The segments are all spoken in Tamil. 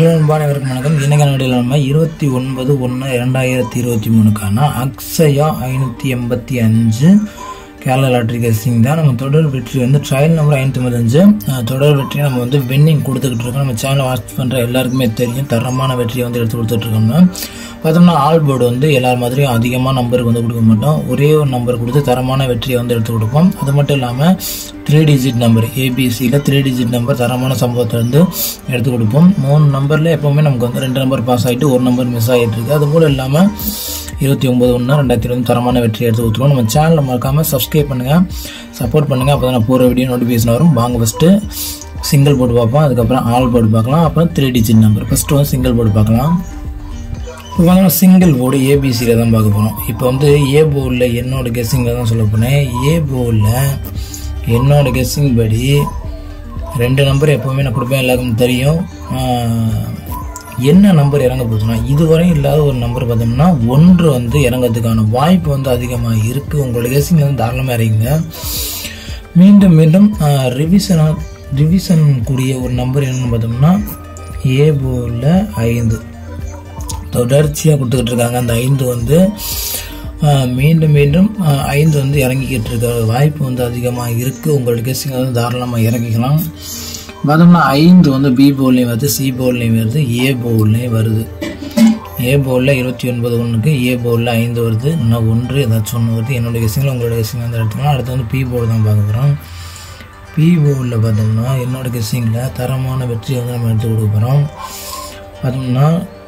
ஹலோ அன்பானவருக்கு வணக்கம் இன்னைக்கான வீடியோவில் நம்ம இருபத்தி ஒன்பது ஒன்று இரண்டாயிரத்தி இருபத்தி மூணுக்கான அக்ஸயா ஐநூற்றி எண்பத்தி அஞ்சு கேரளா லாட்ரி கேசிங் தான் நம்ம தொடர் வெற்றி வந்து ட்ரையல் நம்பர் ஐநூற்றி ஐம்பத்தஞ்சு அஹ், தொடர் வெற்றி நம்ம வந்து வின்னிங் கொடுத்துக்கிட்டு இருக்கோம் நம்ம சேனலை வாட்ச் பண்ணுற எல்லாருக்குமே தெரியும் தரமான வெற்றியை வந்து எடுத்து கொடுத்துட்ருக்கோம்னா பார்த்தோம்னா ஆல் போர்டு வந்து எல்லார் மாதிரியும் அதிகமாக நம்பருக்கு வந்து கொடுக்க மாட்டோம் ஒரே ஒரு நம்பர் கொடுத்து தரமான வெற்றியை வந்து எடுத்து கொடுப்போம் அது மட்டும் இல்லாமல் த்ரீ டிஜிட் நம்பர் ஏபிசியில் த்ரீ டிஜிட் நம்பர் தரமான சம்பவத்தை வந்து எடுத்து கொடுப்போம் மூணு நம்பரில் எப்போவுமே நமக்கு வந்து ரெண்டு நம்பர் பாஸ் ஆகிட்டு ஒரு நம்பர் மிஸ் ஆகிட்டு இருக்கு அது போல் இல்லாமல் இருபத்தி ஒம்பது ஒன்று ரெண்டாயிரத்தி இருபது தரமான வெற்றி எடுத்து கொடுத்துருவோம் நம்ம சேனலை மறக்காமல் சப்ஸ்கிரைப் பண்ணுங்கள் சப்போர்ட் பண்ணுங்கள் அப்போ தான் நான் போகிற வீடியோ நோட்டிஃபிகேஷன் வரும் வாங்க ஃபஸ்ட்டு சிங்கிள் போர்டு பார்ப்போம் அதுக்கப்புறம் ஆல் போர்டு பார்க்கலாம் அப்புறம் த்ரீ டிஜிட் நம்பர் ஃபஸ்ட்டு வந்து சிங்கிள் போர்டு பார்க்கலாம் இப்போ வந்து சிங்கிள் போர்டு ஏபிசியில் தான் பார்க்க போகிறோம் இப்போ வந்து ஏ போர்டில் என்னோட கெஸ்ஸிங்கில் தான் சொல்ல போனேன் ஏ போர்டில் என்னோட கெஸ்ஸிங் படி ரெண்டு நம்பர் எப்போவுமே நான் கொடுப்பேன் எல்லாருக்கும் தெரியும் ஆஹ், என்ன நம்பர் இறங்க போகுதுன்னா இதுவரையும் இல்லாத ஒரு நம்பர் பார்த்தோம்னா ஒன்று வந்து இறங்கிறதுக்கான வாய்ப்பு வந்து அதிகமாக இருக்குது உங்களோட கெஸ்ஸிங்கில் வந்து தாராளமாக இறங்குங்க மீண்டும் மீண்டும் ரிவிஷனாக ரிவிஷன் கூடிய ஒரு நம்பர் என்னன்னு பார்த்தோம்னா ஏ போர்டில் ஐந்து தொடர்ச்சியாக கொடுத்துக்கிட்டு இருக்காங்க அந்த ஐந்து வந்து ஆஹ், மீண்டும் மீண்டும் ஆஹ், ஐந்து வந்து இறங்கிக்கிட்டு இருக்க வாய்ப்பு வந்து அதிகமாக இருக்குது உங்களுக்கு கெஸ்ஸிங் வந்து தாராளமாக இறங்கிக்கலாம் பார்த்தோம்னா ஐந்து வந்து பி போல்லையும் வருது சி போல்லையும் வருது ஏ போல்லையும் வருது ஏ போலில் இருபத்தி ஒன்பது ஒன்றுக்கு ஏ போலில் ஐந்து வருது இன்னும் ஒன்று ஏதாச்சும் ஒன்று வருது என்னோட கெஸ்ஸிங்கில் உங்களோட கெஸ்ஸிங் வந்து எடுத்துக்கலாம் அடுத்து வந்து பி போர்டு தான் பார்க்க போகிறோம் பி போர்டில் பார்த்தோம்னா என்னோட கெஸ்ஸிங்கில் தரமான வெற்றியை வந்து நம்ம எடுத்து கொடுக்க போகிறோம் பார்த்தோம்னா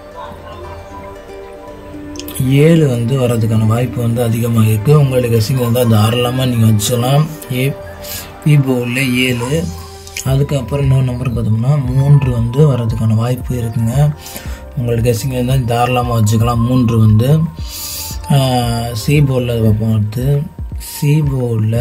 ஏழு வந்து வர்றதுக்கான வாய்ப்பு வந்து அதிகமாக இருக்குது உங்களுடைய கெஸ்ஸிங் வந்து தாராளமாக நீங்கள் வச்சுக்கலாம் ஏ பி போர்டில் ஏழு அதுக்கப்புறம் இன்னொரு நம்பர் பார்த்தோம்னா மூன்று வந்து வர்றதுக்கான வாய்ப்பு இருக்குங்க உங்களோட கெஸ்ஸிங் இருந்தால் தாராளமாக வச்சுக்கலாம் மூன்று வந்து சி போர்டில் பார்ப்போம் அடுத்து சி போர்டில்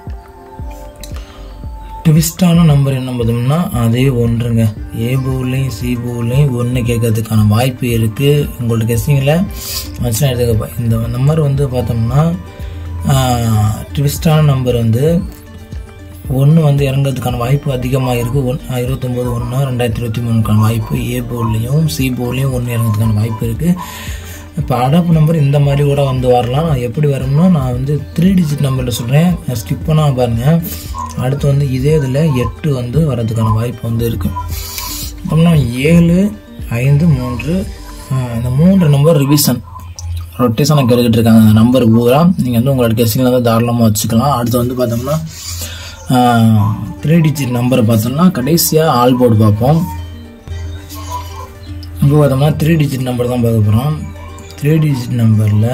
ட்விஸ்டான நம்பர் என்ன பார்த்தோம்னா அதே ஒன்றுங்க ஏ போர்ட்லேயும் சி போர்ட்லேயும் ஒன்று கேட்கறதுக்கான வாய்ப்பு இருக்குது உங்களோட கெஸ்டிங்கில் வச்சுனா எடுத்துக்கப்பா இந்த நம்பர் வந்து பார்த்தோம்னா ட்விஸ்டான நம்பர் வந்து ஒன்று வந்து இறங்குறதுக்கான வாய்ப்பு அதிகமாக இருக்குது ஒன் இருபத்தொம்போது ஒன்று ரெண்டாயிரத்தி இருபத்தி மூணுக்கான வாய்ப்பு ஏ போர்ட்லேயும் சி போர்ட்லேயும் ஒன்று இறங்குறதுக்கான வாய்ப்பு இருக்குது இப்போ அடப்பு நம்பர் இந்த மாதிரி கூட வந்து வரலாம் நான் எப்படி வரும்னா நான் வந்து த்ரீ டிஜிட் நம்பரில் சொல்கிறேன் ஸ்கிப் பண்ணால் பாருங்கள் அடுத்து வந்து இதே இதில் எட்டு வந்து வரதுக்கான வாய்ப்பு வந்து இருக்குது அப்புறம்னா ஏழு ஐந்து மூன்று ஆஹ் இந்த மூன்று நம்பர் ரிவிஷன் ரொட்டேஷனை கேட்டுக்கிட்டு இருக்காங்க அந்த நம்பர் பூரா நீங்கள் வந்து உங்களோட கெஸ்டிங்கில் வந்து தாராளமாக வச்சுக்கலாம் அடுத்து வந்து பார்த்தோம்னா த்ரீ டிஜிட் நம்பரை பார்த்தோம்னா கடைசியாக ஆல் போர்டு பார்ப்போம் இப்போ பார்த்தோம்னா த்ரீ டிஜிட் நம்பர் தான் பார்க்க போகிறோம் த்ரீ டிஜிட் நம்பரில்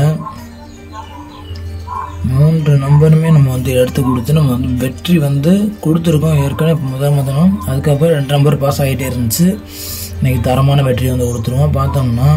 மூன்று நம்பருமே நம்ம வந்து எடுத்து கொடுத்து நம்ம வந்து வெற்றி வந்து கொடுத்துருக்கோம் ஏற்கனவே இப்போ முதல் முதலும் அதுக்கப்புறம் ரெண்டு நம்பர் பாஸ் ஆகிட்டே இருந்துச்சு இன்னைக்கு தரமான வெற்றி வந்து கொடுத்துருவோம் பார்த்தோம்னா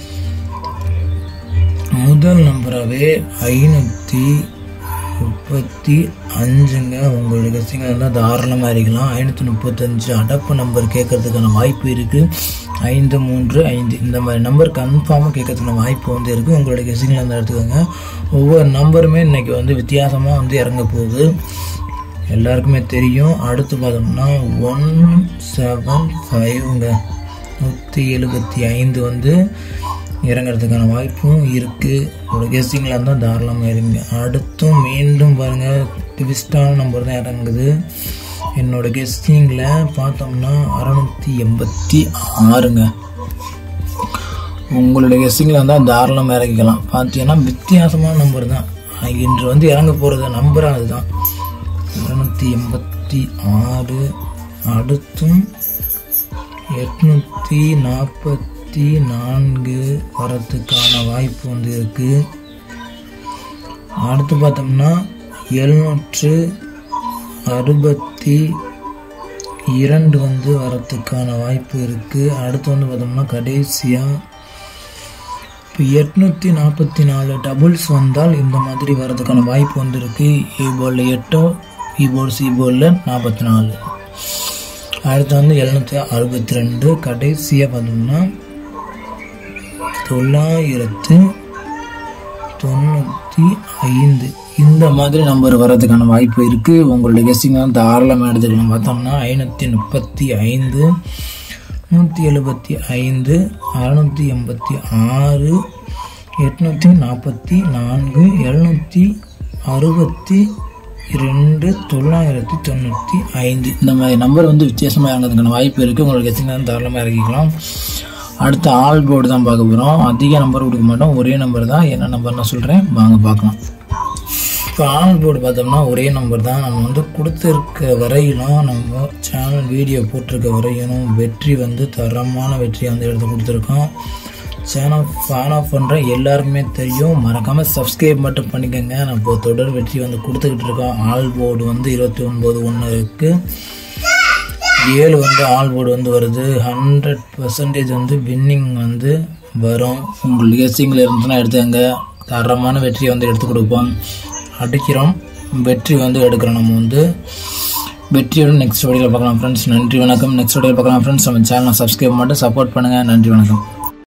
முதல் நம்பராகவே ஐநூற்றி முப்பத்தி அஞ்சுங்க உங்களுடைய கெஸ்டிங் இருந்தால் தாராளமாக இருக்கலாம் ஐநூற்றி முப்பத்தஞ்சு அடப்பு நம்பர் கேட்கறதுக்கான வாய்ப்பு இருக்குது ஐந்து மூன்று ஐந்து இந்த மாதிரி நம்பர் கன்ஃபார்மாக கேட்கறதுக்கான வாய்ப்பு வந்து இருக்குது உங்களுடைய கெஸ்டிங்கில் வந்து எடுத்துக்கோங்க ஒவ்வொரு நம்பருமே இன்னைக்கு வந்து வித்தியாசமாக வந்து இறங்க போகுது எல்லாருக்குமே தெரியும் அடுத்து பார்த்தோம்னா ஒன் செவன் ஃபைவ்ங்க நூற்றி எழுபத்தி ஐந்து வந்து இறங்குறதுக்கான வாய்ப்பும் இருக்குது ஒரு கெஸ்டிங்கில் இருந்தால் தாராளமாக இருங்க அடுத்தும் மீண்டும் பாருங்கள் ட்விஸ்டான நம்பர் தான் இறங்குது என்னோட கெஸ்டிங்கில் பார்த்தோம்னா அறநூற்றி எண்பத்தி ஆறுங்க உங்களுடைய கெஸ்டிங்கில் இருந்தால் தாராளமாக இறங்கிக்கலாம் பார்த்தீங்கன்னா வித்தியாசமான நம்பர் தான் இன்று வந்து இறங்க போகிறது நம்பர் அதுதான் இரநூத்தி எண்பத்தி ஆறு அடுத்தும் எட்நூற்றி நாற்பத்தி நான்கு வரத்துக்கான வாய்ப்பு வந்து இருக்குது அடுத்து பார்த்தோம்னா எழுநூற்று அறுபத்தி இரண்டு வந்து வரத்துக்கான வாய்ப்பு இருக்குது அடுத்து வந்து பார்த்தோம்னா கடைசியாக இப்போ எட்நூற்றி நாற்பத்தி நாலு டபுள்ஸ் வந்தால் இந்த மாதிரி வரதுக்கான வாய்ப்பு வந்து இருக்குது ஏ போர்டில் எட்டோ இ போர்டு சி போர்டில் நாற்பத்தி நாலு அடுத்து வந்து எழுநூற்றி அறுபத்தி ரெண்டு கடைசியாக பார்த்தோம்னா தொள்ளாயிரத்து தொண்ணூற்றி ஐந்து இந்த மாதிரி நம்பர் வர்றதுக்கான வாய்ப்பு இருக்குது உங்களுடைய கெஸ்டிங் தான் தாராளமாக எடுத்துக்கலாம் பார்த்தோம்னா ஐநூற்றி முப்பத்தி ஐந்து நூற்றி எழுபத்தி ஐந்து அறுநூற்றி எண்பத்தி ஆறு எட்நூற்றி நாற்பத்தி நான்கு எழுநூற்றி அறுபத்தி ரெண்டு தொள்ளாயிரத்தி தொண்ணூற்றி ஐந்து இந்த மாதிரி நம்பர் வந்து வித்தியாசமாக இறங்கிறதுக்கான வாய்ப்பு இருக்குது உங்களுக்கு கெஸ்டிங் தான் தாராளமாக இறக்கிக்கலாம் அடுத்த ஆல் போர்டு தான் பார்க்க போகிறோம் அதிக நம்பர் கொடுக்க மாட்டோம் ஒரே நம்பர் தான் என்ன நம்பர் நான் சொல்கிறேன் வாங்க பார்க்கலாம் இப்போ ஆல் போர்டு பார்த்தோம்னா ஒரே நம்பர் தான் நம்ம வந்து கொடுத்துருக்க வரையிலும் நம்ம சேனல் வீடியோ போட்டிருக்க வரையிலும் வெற்றி வந்து தரமான வெற்றியை வந்து எடுத்து கொடுத்துருக்கோம் சேனல் ஃபாலோ பண்ணுற எல்லாருக்குமே தெரியும் மறக்காமல் சப்ஸ்கிரைப் மட்டும் பண்ணிக்கோங்க நான் இப்போ தொடர் வெற்றி வந்து கொடுத்துக்கிட்டு இருக்கோம் ஆல் போர்டு வந்து இருபத்தி ஒன்பது ஒன்று இருக்குது ஏழு வந்து ஆல் போர்டு வந்து வருது ஹண்ட்ரட் பர்சன்டேஜ் வந்து வின்னிங் வந்து வரும் உங்களுக்கு கெஸ்டிங்கில் இருந்துச்சுன்னா எடுத்துக்கங்க தரமான வெற்றியை வந்து எடுத்து கொடுப்போம் அடிக்கிறோம் வெற்றி வந்து எடுக்கிறோம் நம்ம வந்து வெற்றியோட நெக்ஸ்ட் வீடியோவில் பார்க்கலாம் ஃப்ரெண்ட்ஸ் நன்றி வணக்கம் நெக்ஸ்ட் வீடியோவில் பார்க்கலாம் ஃப்ரெண்ட்ஸ் நம்ம சேனலை சப்ஸ்கிரைப் மட்டும் சப்போர்ட் பண்ணுங்கள் நன்றி வணக்கம்